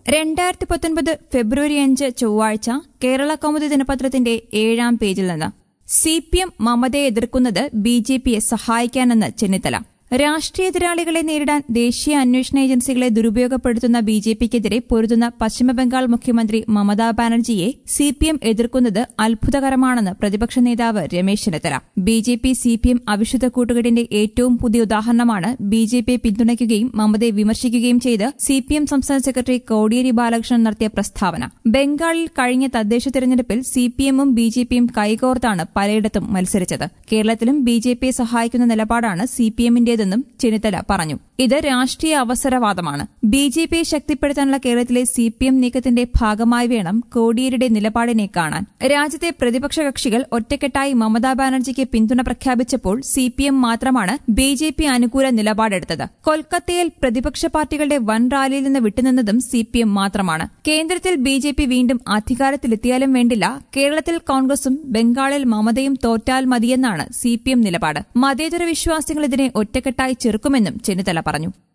രണ്ടായിരത്തി പത്തൊൻപത് ഫെബ്രുവരി അഞ്ച് ചൊവ്വാഴ്ച കേരള കൗമുദി ദിനപത്രത്തിന്റെ ഏഴാം പേജിൽ നിന്ന് സി പി എം മമതയെ എതിർക്കുന്നത് ബി ജെ പിയെ സഹായിക്കാനെന്ന് ചെന്നിത്തല രാഷ്ട്രീയ എതിരാളികളെ നേരിടാൻ ദേശീയ അന്വേഷണ ഏജൻസികളെ ദുരുപയോഗപ്പെടുത്തുന്ന ബി ജെ പിക്കെതിരെ പൊരുതുന്ന പശ്ചിമബംഗാൾ മുഖ്യമന്ത്രി മമതാ ബാനർജിയെ സി പി എം എതിർക്കുന്നത് അത്ഭുതകരമാണെന്ന് പ്രതിപക്ഷ നേതാവ് Ramesh Chennithala B J P C P M അവിശുദ്ധ കൂട്ടുകെട്ടിന്റെ ഏറ്റവും പുതിയ ഉദാഹരണമാണ് ബി ജെ പിയെ പിന്തുണയ്ക്കുകയും മമതയെ വിമർശിക്കുകയും ചെയ്ത് സി പി എം സംസ്ഥാന സെക്രട്ടറി കോടിയേരി ബാലകൃഷ്ണൻ നടത്തിയ പ്രസ്താവന ബംഗാളിൽ കഴിഞ്ഞ തദ്ദേശ തെരഞ്ഞെടുപ്പിൽ സി പി എമ്മും ബി ജെ പിയും കൈകോർത്താണ് പലയിടത്തും മത്സരിച്ചത് കേരളത്തിലും ബി ജെ പിയെ സഹായിക്കുന്ന നിലപാടാണ് സി പി എമ്മിന്റേതെന്നും ചെന്നിത്തല പറഞ്ഞു ഇത് രാഷ്ട്രീയ അവസരവാദമാണ് ബി ജെ പിയെ ശക്തിപ്പെടുത്താനുള്ള കേരളത്തിലെ സി പി എം നീക്കത്തിന്റെ ഭാഗമായി വേണം കോടിയേരിയുടെ നിലപാടിനെ കാണാൻ രാജ്യത്തെ പ്രതിപക്ഷ കക്ഷികൾ ഒറ്റക്കെട്ടായി മമതാ ബാനർജിക്ക് പിന്തുണ പ്രഖ്യാപിച്ചപ്പോൾ സി പി എം മാത്രമാണ് ബി ജെ പി അനുകൂല നിലപാടെടുത്തത് കൊൽക്കത്തയിൽ പ്രതിപക്ഷ പാർട്ടികളുടെ വൻ റാലിയിൽ നിന്ന് വിട്ടുനിന്നതും സി പി എം മാത്രമാണ് കേന്ദ്രത്തിൽ ബി ജെ പി വീണ്ടും അധികാരത്തിലെത്തിയാലും വേണ്ടില്ല കേരളത്തിൽ കോൺഗ്രസും ബംഗാളിൽ മമതയും തോറ്റാൽ മതിയെന്നാണ് സി പി എം നിലപാട് മതേതര വിശ്വാസികൾ ഇതിനെ ഒറ്റക്കെട്ടായി ചെറുക്കുമെന്നും ചെന്നിത്തല പറഞ്ഞു